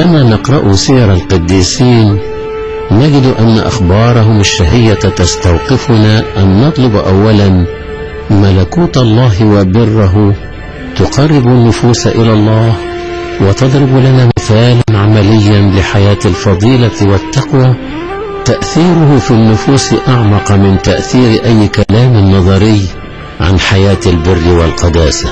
عندما نقرأ سير القديسين نجد أن أخبارهم الشهية تستوقفنا أن نطلب أولا ملكوت الله وبره تقرب النفوس إلى الله وتضرب لنا مثالا عمليا لحياة الفضيلة والتقوى تأثيره في النفوس أعمق من تأثير أي كلام نظري عن حياة البر والقداسة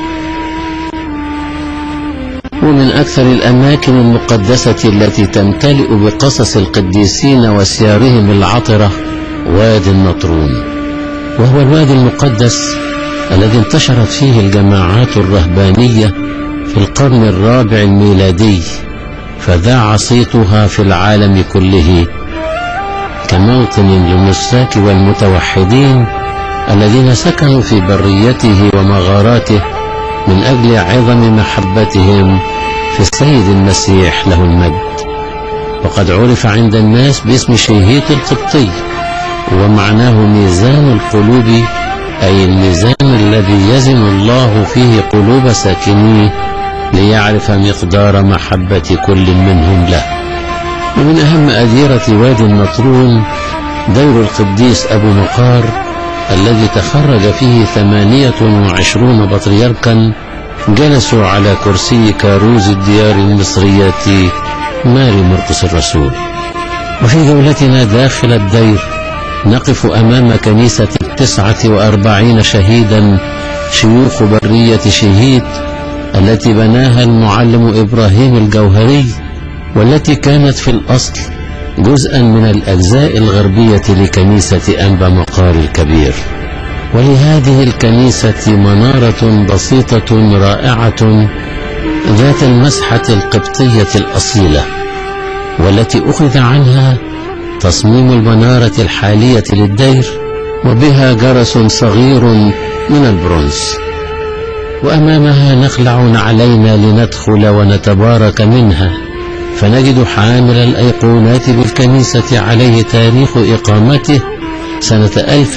ومن أكثر الأماكن المقدسة التي تمتلئ بقصص القديسين وسيارهم العطرة وادي النطرون وهو الوادي المقدس الذي انتشرت فيه الجماعات الرهبانية في القرن الرابع الميلادي فذاع صيتها في العالم كله كموطن للنساك والمتوحدين الذين سكنوا في بريته ومغاراته من أجل عظم محبتهم في السيد المسيح له المجد وقد عرف عند الناس باسم شيهيت القبطي ومعناه ميزان القلوب أي الميزان الذي يزن الله فيه قلوب ساكنيه ليعرف مقدار محبة كل منهم له ومن أهم أديرة وادي النطرون دير القديس أبو مقار الذي تخرج فيه ثمانية وعشرون بطريركا جلسوا على كرسي كاروز الديار المصرية ماري مرقس الرسول وفي جولتنا داخل الدير نقف أمام كنيسة التسعة وأربعين شهيدا شيوخ برية شهيد التي بناها المعلم إبراهيم الجوهري والتي كانت في الأصل جزءا من الأجزاء الغربية لكنيسة أنبا مقار الكبير ولهذه الكنيسة منارة بسيطة رائعة ذات المسحة القبطية الأصيلة والتي أخذ عنها تصميم المنارة الحالية للدير وبها جرس صغير من البرونز وأمامها نخلع نعلينا لندخل ونتبارك منها فنجد حامل الأيقونات بالكنيسة عليه تاريخ إقامته سنة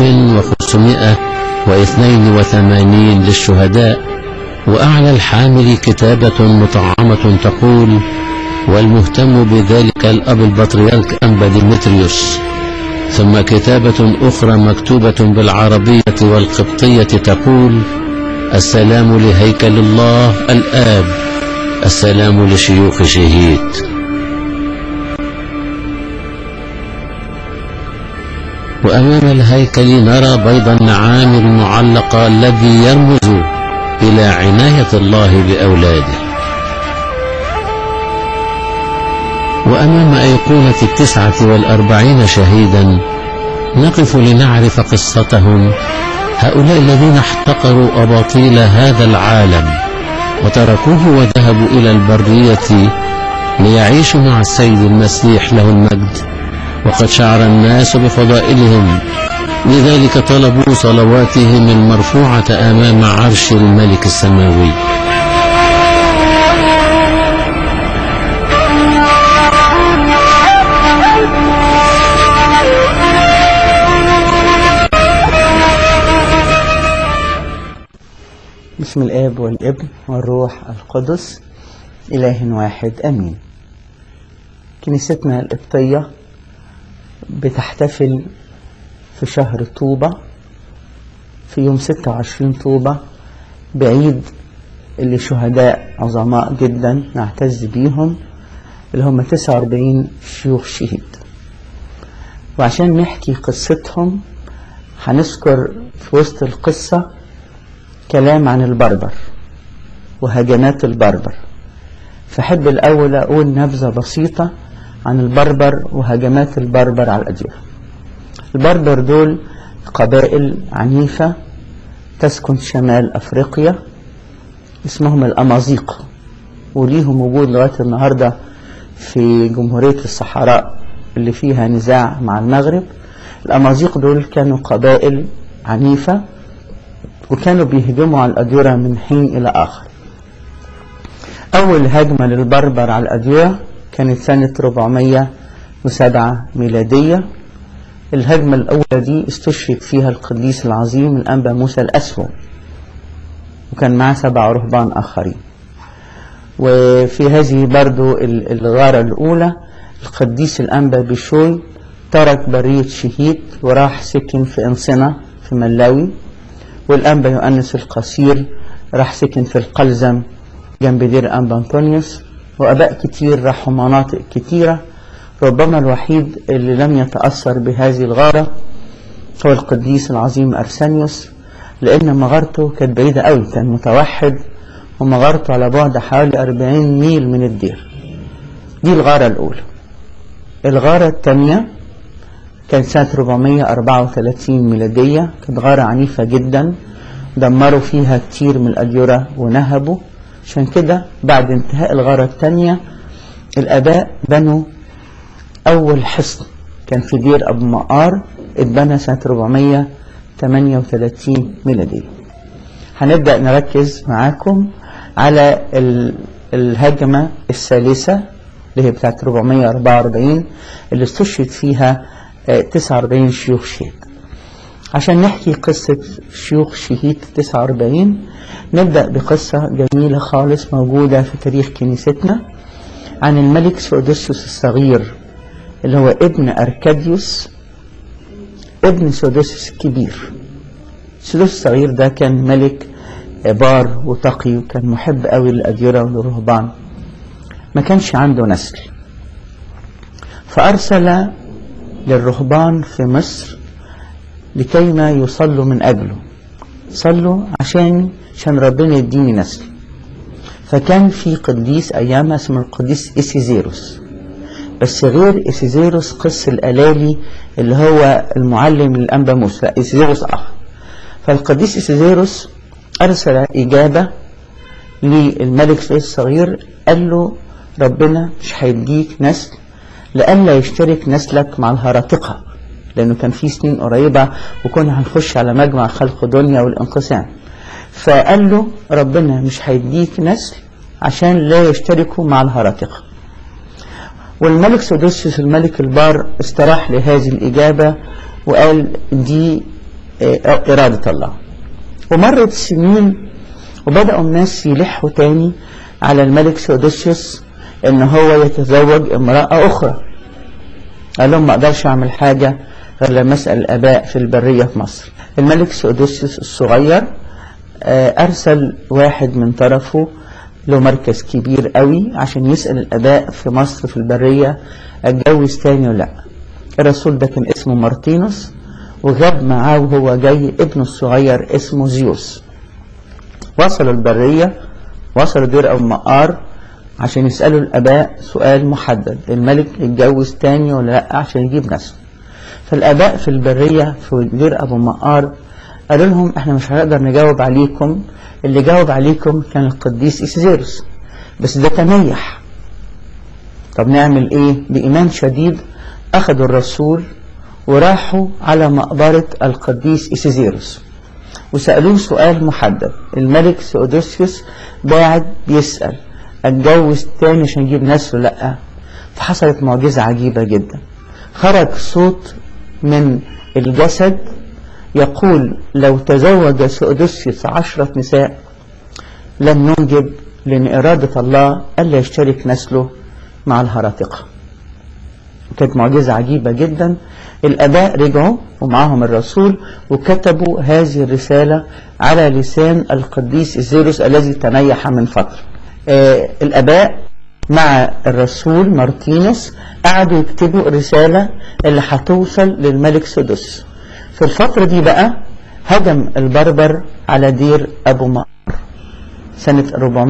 1582 للشهداء وأعلى الحامل كتابة مطعمة تقول والمهتم بذلك الأب البطريرك أنبا ديمتريوس ثم كتابة أخرى مكتوبة بالعربية والقبطية تقول السلام لهيكل الله الآب السلام لشيوخ شهيد وأمام الهيكل نرى بيض النعام المعلق الذي يرمز إلى عناية الله بأولاده وأمام أيقونة التسعة والأربعين شهيدا نقف لنعرف قصتهم هؤلاء الذين احتقروا أباطيل هذا العالم وتركوه وذهبوا إلى البرية ليعيشوا مع السيد المسيح له المجد وقد شعر الناس بفضائلهم لذلك طلبوا صلواتهم المرفوعة أمام عرش الملك السماوي بسم الآب والابن والروح القدس إله واحد أمين كنيستنا القبطية بتحتفل في شهر طوبة في يوم 26 طوبة بعيد اللي شهداء عظماء جدا نعتز بيهم اللي هم 49 شيوخ شهيد وعشان نحكي قصتهم هنذكر في وسط القصة كلام عن البربر وهجمات البربر فحب الأول أقول نبذة بسيطة عن البربر وهجمات البربر على الأديرة البربر دول قبائل عنيفة تسكن شمال أفريقيا اسمهم الأمازيق وليهم وجود لغاية النهاردة في جمهورية الصحراء اللي فيها نزاع مع المغرب الأمازيق دول كانوا قبائل عنيفة وكانوا بيهجموا على الأديرة من حين إلى آخر أول هجمة للبربر على الأديرة كانت سنة 407 ميلادية الهجمة الأولى دي استشهد فيها القديس العظيم الأنبا موسى الأسود وكان معاه سبع رهبان آخرين وفي هذه برضو ال- الغارة الأولى القديس الأنبا بشوي ترك برية شهيد وراح سكن في أنصنة في ملاوي والأنبا يؤنس القصير راح سكن في القلزم جنب دير أنبا أنطونيوس وأباء كتير راحوا مناطق كتيرة ربما الوحيد اللي لم يتأثر بهذه الغارة هو القديس العظيم أرسانيوس لأن مغارته كانت بعيدة قوي كان متوحد ومغارته على بعد حوالي 40 ميل من الدير دي الغارة الأولى الغارة الثانية كانت سنة 434 ميلادية كانت غارة عنيفة جدا دمروا فيها كتير من الأديرة ونهبوا عشان كده بعد انتهاء الغارة الثانية الآباء بنوا أول حصن كان في دير أبو مقار اتبنى سنة 438 ميلادية هنبدأ نركز معاكم على ال- الهجمة الثالثة اللي هي بتاعت 444 اللي استشهد فيها آه، 49 شيوخ شهيد عشان نحكي قصة شيوخ شهيد 49 نبدأ بقصة جميلة خالص موجودة في تاريخ كنيستنا عن الملك سودوسيوس الصغير اللي هو ابن أركاديوس ابن سودوسيوس الكبير سودوسيوس الصغير ده كان ملك بار وتقي وكان محب قوي للأديرة وللرهبان ما كانش عنده نسل فأرسل للرهبان في مصر لكيما يصلوا من أجله صلوا عشان عشان ربنا يديني نسل فكان في قديس أيامها اسمه القديس إسيزيروس بس غير إسيزيروس قس الألالي اللي هو المعلم للأنبا موسى لا إسيزيروس آخر فالقديس إسيزيروس أرسل إجابة للملك سويس الصغير قال له ربنا مش هيديك نسل لئلا يشترك نسلك مع الهرطقة لأنه كان في سنين قريبة وكنا هنخش على مجمع خلق دنيا والانقسام فقال له ربنا مش هيديك نسل عشان لا يشتركوا مع الهرطقة والملك سودوسيوس الملك البار استراح لهذه الإجابة وقال دي آه، إرادة الله ومرت السنين وبدأوا الناس يلحوا تاني على الملك سودوسيوس ان هو يتزوج امرأة اخرى قال لهم ما اقدرش اعمل حاجة غير لما اسأل الاباء في البرية في مصر الملك سودوسيوس الصغير آه، ارسل واحد من طرفه له مركز كبير قوي عشان يسأل الاباء في مصر في البرية اتجوز تاني ولا لا الرسول ده كان اسمه مارتينوس وغاب معاه وهو جاي ابنه الصغير اسمه زيوس وصلوا البرية وصلوا دير أبو مقار عشان يسألوا الآباء سؤال محدد الملك يتجوز تاني ولا لأ عشان يجيب نسل فالآباء في البرية في دير أبو مقار قالوا لهم احنا مش هنقدر نجاوب عليكم اللي جاوب عليكم كان القديس إسيزيروس بس ده تنيح طب نعمل ايه بإيمان شديد أخذوا الرسول وراحوا على مقبرة القديس إسيزيروس وسألوه سؤال محدد الملك سيودوسيوس قاعد بيسأل اتجوز تاني عشان يجيب نسل لا فحصلت معجزة عجيبة جدا خرج صوت من الجسد يقول لو تزوج سيودوسيوس عشرة نساء لن ننجب لأن إرادة الله ألا يشترك نسله مع الهرطقة كانت معجزة عجيبة جدا الآباء رجعوا ومعهم الرسول وكتبوا هذه الرسالة على لسان القديس إزيروس الذي تنيح من فترة آه الآباء مع الرسول مارتينوس قعدوا يكتبوا الرسالة اللي هتوصل للملك سدس في الفترة دي بقى هجم البربر على دير أبو مقر سنة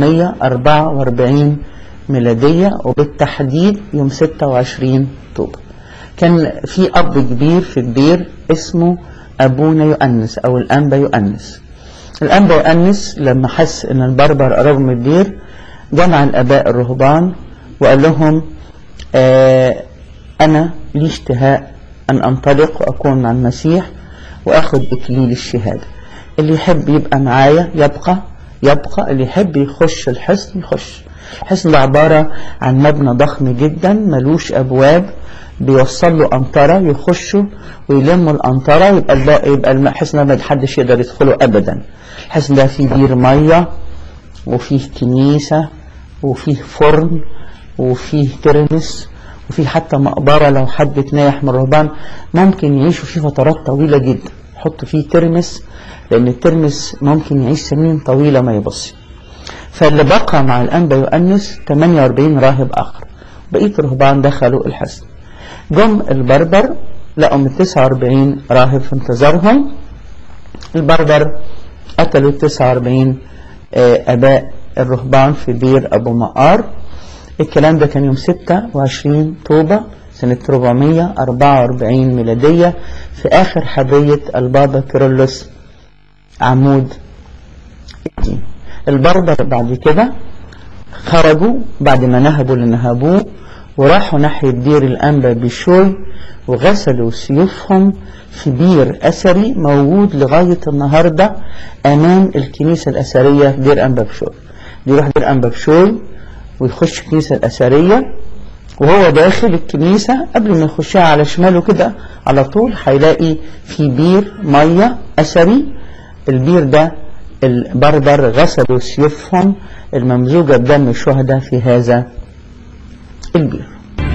444 ميلادية وبالتحديد يوم 26 طوبة كان في أب كبير في الدير اسمه أبونا يؤنس أو الأنبا يؤنس الأنبا يؤنس لما حس إن البربر قربوا من الدير جمع الآباء الرهبان وقال لهم آه أنا لي اشتهاء أن أنطلق وأكون مع المسيح وأخذ إكليل الشهادة اللي يحب يبقى معايا يبقى يبقى اللي يحب يخش الحصن يخش الحصن ده عبارة عن مبنى ضخم جدا ملوش أبواب بيوصل له أنطرة يخشوا ويلموا الأنطرة يبقى الباقي يبقى الحصن ده ما حدش يقدر يدخله أبدا الحصن ده فيه بير مية وفيه كنيسة وفيه فرن وفيه ترمس وفيه حتى مقبرة لو حد اتنايح من الرهبان ممكن يعيشوا فيه فترات طويلة جدا حطوا فيه ترمس لأن الترمس ممكن يعيش سنين طويلة ما يبص فاللي بقى مع الأنبا يؤنس 48 راهب آخر بقية الرهبان دخلوا الحصن جم البربر لقوا من 49 راهب في انتظارهم البربر قتلوا 49 أباء الرهبان في دير أبو مقار الكلام ده كان يوم 26 طوبة سنة 444 ميلادية في آخر حرية البابا كيرلس عمود الدين البربر بعد كده خرجوا بعد ما نهبوا اللي نهبوه وراحوا ناحية دير الأنبا بشوي وغسلوا سيوفهم في بير أثري موجود لغاية النهاردة أمام الكنيسة الأثرية في دير أنبا بشوي يروح دير أنبا بشوي ويخش الكنيسة الأثرية وهو داخل الكنيسة قبل ما يخشها على شماله كده على طول هيلاقي في بير مية أثري البير ده البربر غسلوا سيوفهم الممزوجة بدم الشهداء في هذا البير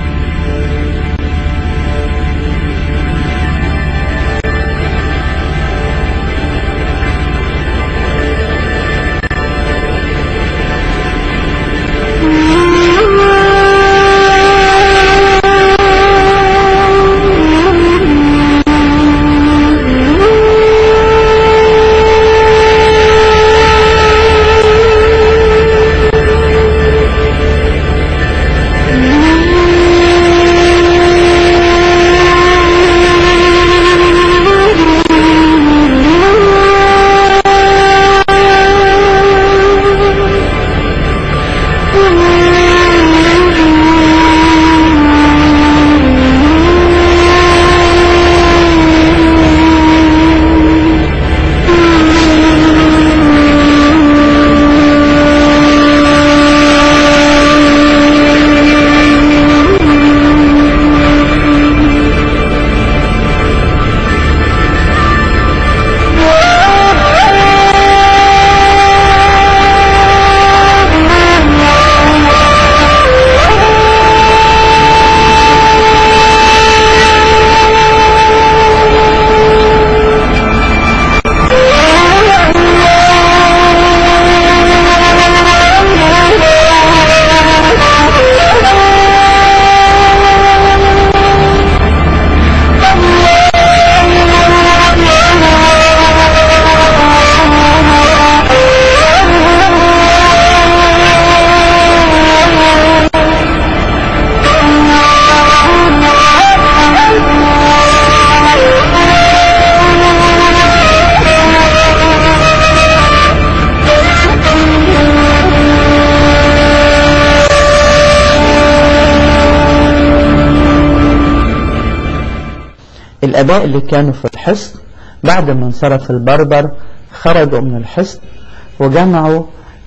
الآباء اللي كانوا في الحصن بعد ما انصرف البربر خرجوا من الحصن وجمعوا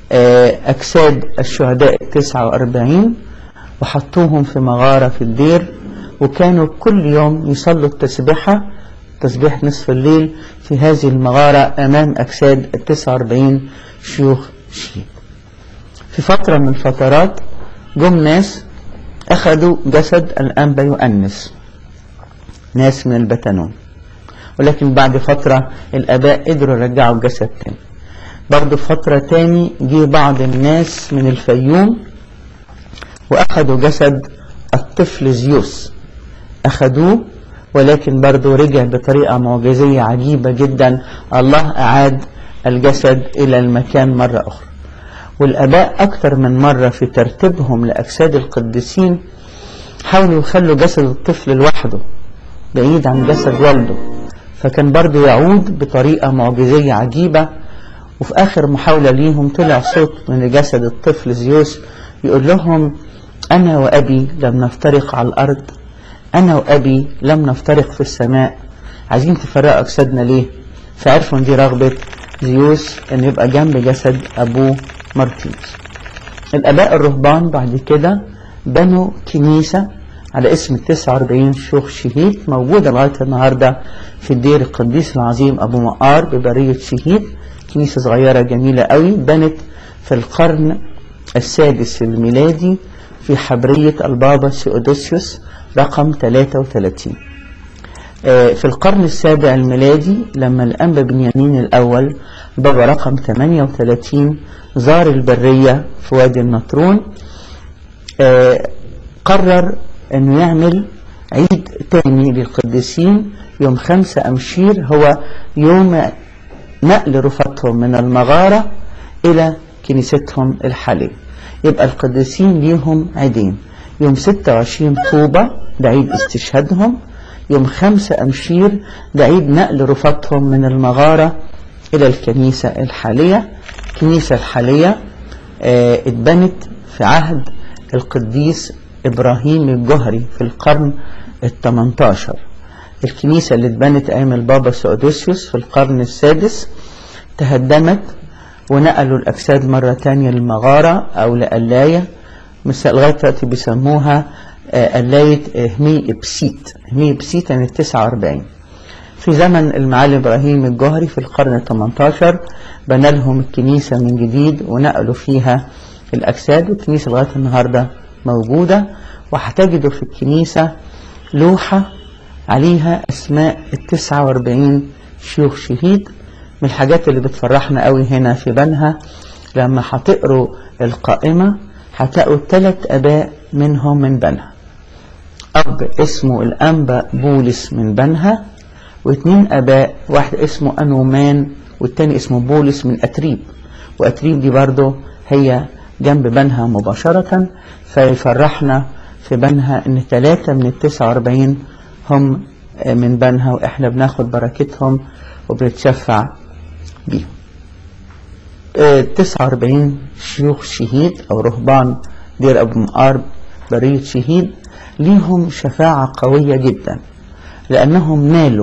أجساد الشهداء التسعة وأربعين وحطوهم في مغارة في الدير وكانوا كل يوم يصلوا التسبيحة تسبيح نصف الليل في هذه المغارة أمام أجساد التسعة وأربعين شيوخ شهيد في فترة من الفترات جم ناس أخذوا جسد الأنبا يؤنس ناس من البتنون ولكن بعد فترة الآباء قدروا يرجعوا الجسد تاني برضه فترة تاني جه بعض الناس من الفيوم وأخذوا جسد الطفل زيوس أخذوه ولكن برضه رجع بطريقة معجزية عجيبة جدا الله أعاد الجسد إلى المكان مرة أخرى والآباء أكثر من مرة في ترتيبهم لأجساد القديسين حاولوا يخلوا جسد الطفل لوحده بعيد عن جسد والده فكان برضه يعود بطريقة معجزية عجيبة وفي آخر محاولة ليهم طلع صوت من جسد الطفل زيوس يقول لهم أنا وأبي لم نفترق على الأرض أنا وأبي لم نفترق في السماء عايزين تفرقوا أجسادنا ليه فعرفوا إن دي رغبة زيوس إن يبقى جنب جسد أبوه مارتينوس الآباء الرهبان بعد كده بنوا كنيسة على اسم ال 49 شيوخ شهيد موجودة لغاية النهاردة في الدير القديس العظيم أبو مقار ببرية شهيد كنيسة صغيرة جميلة قوي بنت في القرن السادس الميلادي في حبرية البابا سيودوسيوس رقم 33 في القرن السابع الميلادي لما الأنبا بنيامين الأول بابا رقم 38 زار البرية في وادي النطرون قرر أنه يعمل عيد تاني للقديسين يوم خمسة أمشير هو يوم نقل رفاتهم من المغارة إلى كنيستهم الحالية يبقى القديسين ليهم عيدين يوم 26 طوبة ده عيد استشهادهم يوم خمسة أمشير ده عيد نقل رفاتهم من المغارة إلى الكنيسة الحالية الكنيسة الحالية اه اتبنت في عهد القديس إبراهيم الجهري في القرن الثمنتاشر الكنيسة اللي اتبنت أيام البابا سعودوسيوس في القرن السادس تهدمت ونقلوا الأجساد مرة تانية للمغارة أو لقلاية مثل لغاية دلوقتي بيسموها قلاية همي إبسيت همي إبسيت يعني 49 في زمن المعالي إبراهيم الجهري في القرن ال 18 بنى لهم الكنيسة من جديد ونقلوا فيها الأجساد والكنيسة لغاية النهاردة موجودة وهتجدوا في الكنيسة لوحة عليها أسماء ال 49 شيوخ شهيد من الحاجات اللي بتفرحنا قوي هنا في بنها لما هتقروا القائمة هتلاقوا ثلاث أباء منهم من بنها أب اسمه الأنبا بولس من بنها واثنين أباء واحد اسمه أنومان والتاني اسمه بولس من أتريب وأتريب دي برضه هي جنب بنها مباشرة فيفرحنا في بنها ان ثلاثة من التسعة واربعين هم من بنها واحنا بناخد بركتهم وبنتشفع بيهم تسعة واربعين شيوخ شهيد او رهبان دير ابو مقار برية شهيد ليهم شفاعة قوية جدا لانهم نالوا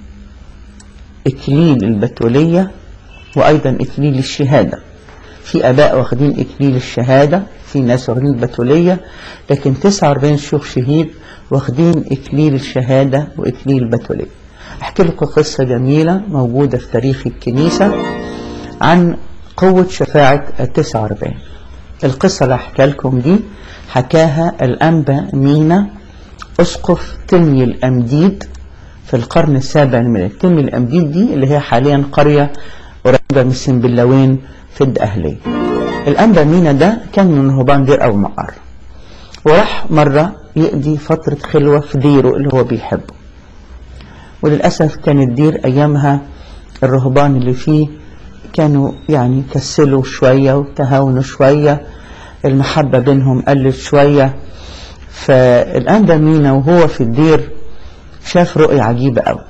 اكليل البتولية وايضا اكليل الشهاده في اباء واخدين اكليل الشهاده في ناس واخدين البتوليه لكن 49 شيوخ شهيد واخدين اكليل الشهاده واكليل البتوليه احكي لكم قصه جميله موجوده في تاريخ الكنيسه عن قوه شفاعه ال 49 القصه اللي هحكيها لكم دي حكاها الانبا مينا اسقف تمي الامديد في القرن السابع الميلادي تمي الامديد دي اللي هي حاليا قريه قريبه من سنبلاوين في الدقهلية الأنبا مينا ده كان من رهبان دير أو مقر وراح مرة يقضي فترة خلوة في ديره اللي هو بيحبه وللأسف كان الدير أيامها الرهبان اللي فيه كانوا يعني كسلوا شوية وتهاونوا شوية المحبة بينهم قلت شوية فالأنبا مينا وهو في الدير شاف رؤية عجيبة قوي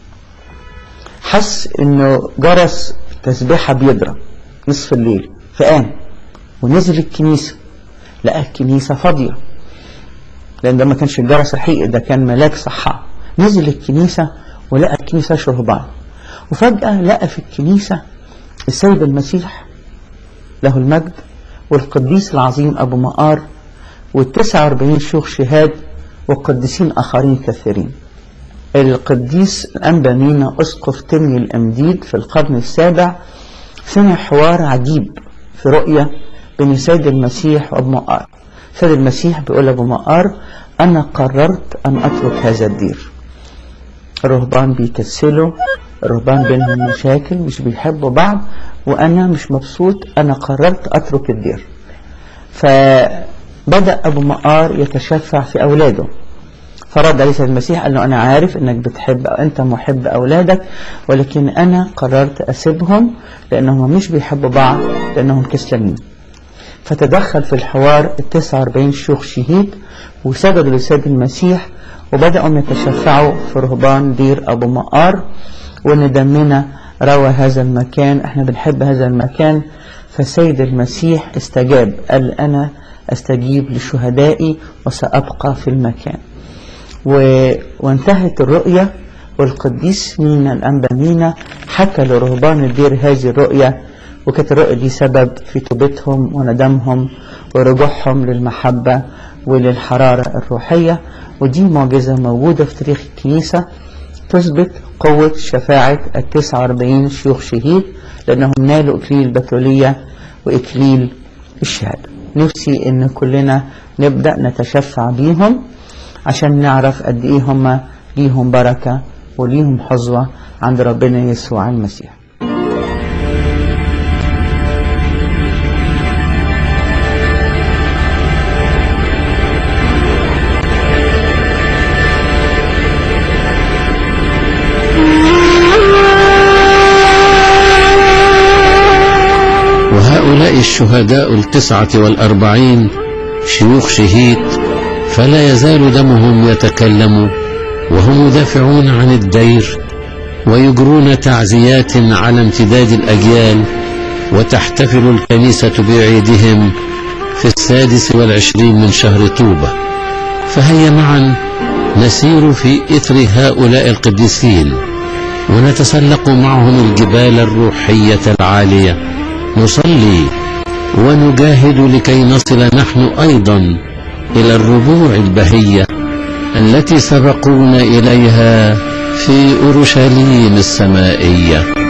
حس انه جرس تسبيحة بيضرب نصف الليل فقام ونزل الكنيسة لقى الكنيسة فاضية لأن ده ما كانش الجرس الحقيقي ده كان ملاك صحة نزل الكنيسة ولقى الكنيسة شربان وفجأة لقى في الكنيسة السيد المسيح له المجد والقديس العظيم أبو مقار والتسعة واربعين شيوخ شهاد وقديسين آخرين كثيرين القديس الأنبا مينا أسقف تمي الأمديد في القرن السابع سمع حوار عجيب في رؤية بين السيد المسيح وابو مقار السيد المسيح بيقول لابو مقار أنا قررت أن أترك هذا الدير الرهبان بيكسلوا الرهبان بينهم مشاكل مش بيحبوا بعض وأنا مش مبسوط أنا قررت أترك الدير فبدأ أبو مقار يتشفع في أولاده فرد عليه سيد المسيح قال له أنا عارف أنك بتحب أو أنت محب أولادك ولكن أنا قررت أسيبهم لأنهم مش بيحبوا بعض لأنهم كسلانين فتدخل في الحوار ال 49 شيوخ شهيد وسجدوا لسيد المسيح وبدأوا يتشفعوا في رهبان دير أبو مقار وإن دمنا روى هذا المكان احنا بنحب هذا المكان فسيد المسيح استجاب قال أنا أستجيب لشهدائي وسأبقى في المكان و... وانتهت الرؤية والقديس مينا الأنبا مينا حكى لرهبان الدير هذه الرؤية وكانت الرؤية دي سبب في توبتهم وندمهم ورجوعهم للمحبة وللحرارة الروحية ودي معجزة موجودة في تاريخ الكنيسة تثبت قوة شفاعة التسعة واربعين شيوخ شهيد لأنهم نالوا إكليل البتولية وإكليل الشهادة نفسي ان كلنا نبدأ نتشفع بيهم عشان نعرف قد ايه هم ليهم بركة وليهم حظوة عند ربنا يسوع المسيح وهؤلاء الشهداء التسعة والأربعين شيوخ شهيد فلا يزال دمهم يتكلم وهم يدافعون عن الدير ويجرون تعزيات على امتداد الأجيال وتحتفل الكنيسة بعيدهم في السادس والعشرين من شهر طوبة فهيا معا نسير في إثر هؤلاء القديسين ونتسلق معهم الجبال الروحية العالية نصلي ونجاهد لكي نصل نحن أيضا إلى الربوع البهية التي سبقونا إليها في أورشليم السمائية